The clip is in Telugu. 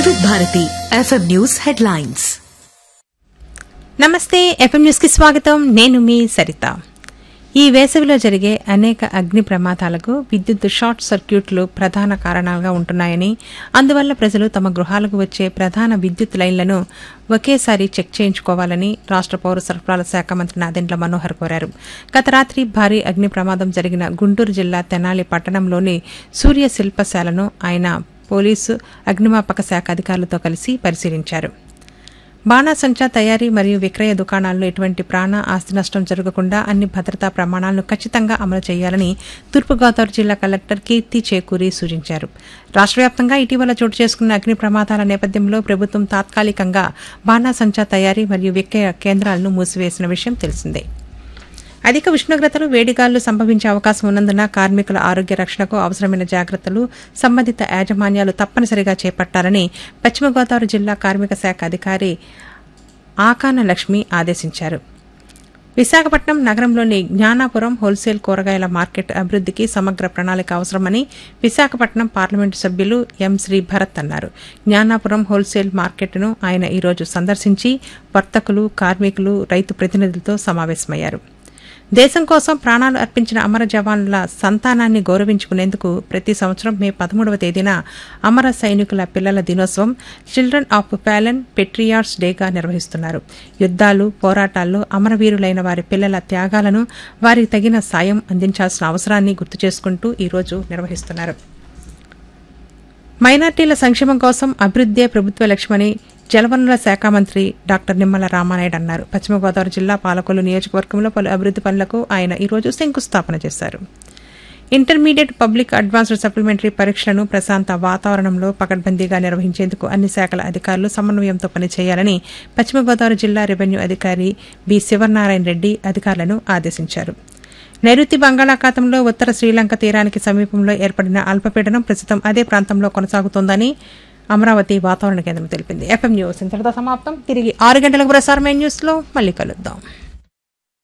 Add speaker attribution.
Speaker 1: వివిధ భారతి ఎఫ్ఎం న్యూస్ హెడ్లైన్స్
Speaker 2: నమస్తే ఎఫ్ఎం న్యూస్ కి స్వాగతం నేను మీ సరిత ఈ వేసవిలో జరిగే అనేక అగ్ని ప్రమాదాలకు విద్యుత్ షార్ట్ సర్క్యూట్లు ప్రధాన కారణాలుగా ఉంటున్నాయని అందువల్ల ప్రజలు తమ గృహాలకు వచ్చే ప్రధాన విద్యుత్ లైన్లను ఒకేసారి చెక్ చేయించుకోవాలని రాష్ట పౌర సరఫరాల శాఖ మంత్రి నాదెండ్ల మనోహర్ కోరారు గత రాత్రి భారీ అగ్ని ప్రమాదం జరిగిన గుంటూరు జిల్లా తెనాలి పట్టణంలోని సూర్య శిల్పశాలను ఆయన పోలీసు అగ్నిమాపక శాఖ అధికారులతో కలిసి పరిశీలించారు బాణాసంచా తయారీ మరియు విక్రయ దుకాణాల్లో ఎటువంటి ప్రాణ ఆస్తి నష్టం జరగకుండా అన్ని భద్రతా ప్రమాణాలను ఖచ్చితంగా అమలు చేయాలని తూర్పుగోదావరి జిల్లా కలెక్టర్ కీర్తి చేకూరి సూచించారు రాష్ట్ర వ్యాప్తంగా ఇటీవల చోటు చేసుకున్న అగ్ని ప్రమాదాల నేపథ్యంలో ప్రభుత్వం తాత్కాలికంగా బాణాసంచా తయారీ మరియు విక్రయ కేంద్రాలను మూసివేసిన విషయం తెలిసిందే అధిక ఉష్ణోగ్రతలు వేడిగాలు సంభవించే అవకాశం ఉన్నందున కార్మికుల ఆరోగ్య రక్షణకు అవసరమైన జాగ్రత్తలు సంబంధిత యాజమాన్యాలు తప్పనిసరిగా చేపట్టాలని పశ్చిమ గోదావరి జిల్లా కార్మిక శాఖ అధికారి ఆకాన లక్ష్మి ఆదేశించారు విశాఖపట్నం నగరంలోని జ్ఞానాపురం హోల్సేల్ కూరగాయల మార్కెట్ అభివృద్ధికి సమగ్ర ప్రణాళిక అవసరమని విశాఖపట్నం పార్లమెంటు సభ్యులు ఎం శ్రీ భరత్ అన్నారు జ్ఞానాపురం హోల్సేల్ మార్కెట్ను ఆయన ఈరోజు సందర్శించి వర్తకులు కార్మికులు రైతు ప్రతినిధులతో సమావేశమయ్యారు దేశం కోసం ప్రాణాలు అర్పించిన అమర జవాన్ల సంతానాన్ని గౌరవించుకునేందుకు ప్రతి సంవత్సరం మే పదమూడవ తేదీన అమర సైనికుల పిల్లల దినోత్సవం చిల్డ్రన్ ఆఫ్ ప్యాలెన్ పెట్రియార్స్ డేగా నిర్వహిస్తున్నారు యుద్ధాలు పోరాటాల్లో అమరవీరులైన వారి పిల్లల త్యాగాలను వారికి తగిన సాయం అందించాల్సిన అవసరాన్ని గుర్తు చేసుకుంటూ ఈరోజు నిర్వహిస్తున్నారు మైనార్టీల సంక్షేమం కోసం అభివృద్దే ప్రభుత్వ లక్ష్యమని జలవనరుల శాఖ మంత్రి డాక్టర్ నిమ్మల రామానాయుడు అన్నారు పశ్చిమ గోదావరి జిల్లా పాలకొల్లు నియోజకవర్గంలో పలు అభివృద్ది పనులకు ఆయన ఈరోజు శంకుస్థాపన చేశారు ఇంటర్మీడియట్ పబ్లిక్ అడ్వాన్స్డ్ సప్లిమెంటరీ పరీక్షలను ప్రశాంత వాతావరణంలో పకడ్బందీగా నిర్వహించేందుకు అన్ని శాఖల అధికారులు సమన్వయంతో పనిచేయాలని పశ్చిమ గోదావరి జిల్లా రెవెన్యూ అధికారి బి శివనారాయణ రెడ్డి అధికారులను ఆదేశించారు నైరుతి బంగాళాఖాతంలో ఉత్తర శ్రీలంక తీరానికి సమీపంలో ఏర్పడిన అల్పపీడనం ప్రస్తుతం అదే ప్రాంతంలో కొనసాగుతోందని అమరావతి వాతావరణ కేంద్రం తెలిపింది ఎఫ్ఎం న్యూస్ ఇంతటితో సమాప్తం తిరిగి ఆరు గంటలకు ప్రసారమైన న్యూస్లో మళ్ళీ కలుద్దాం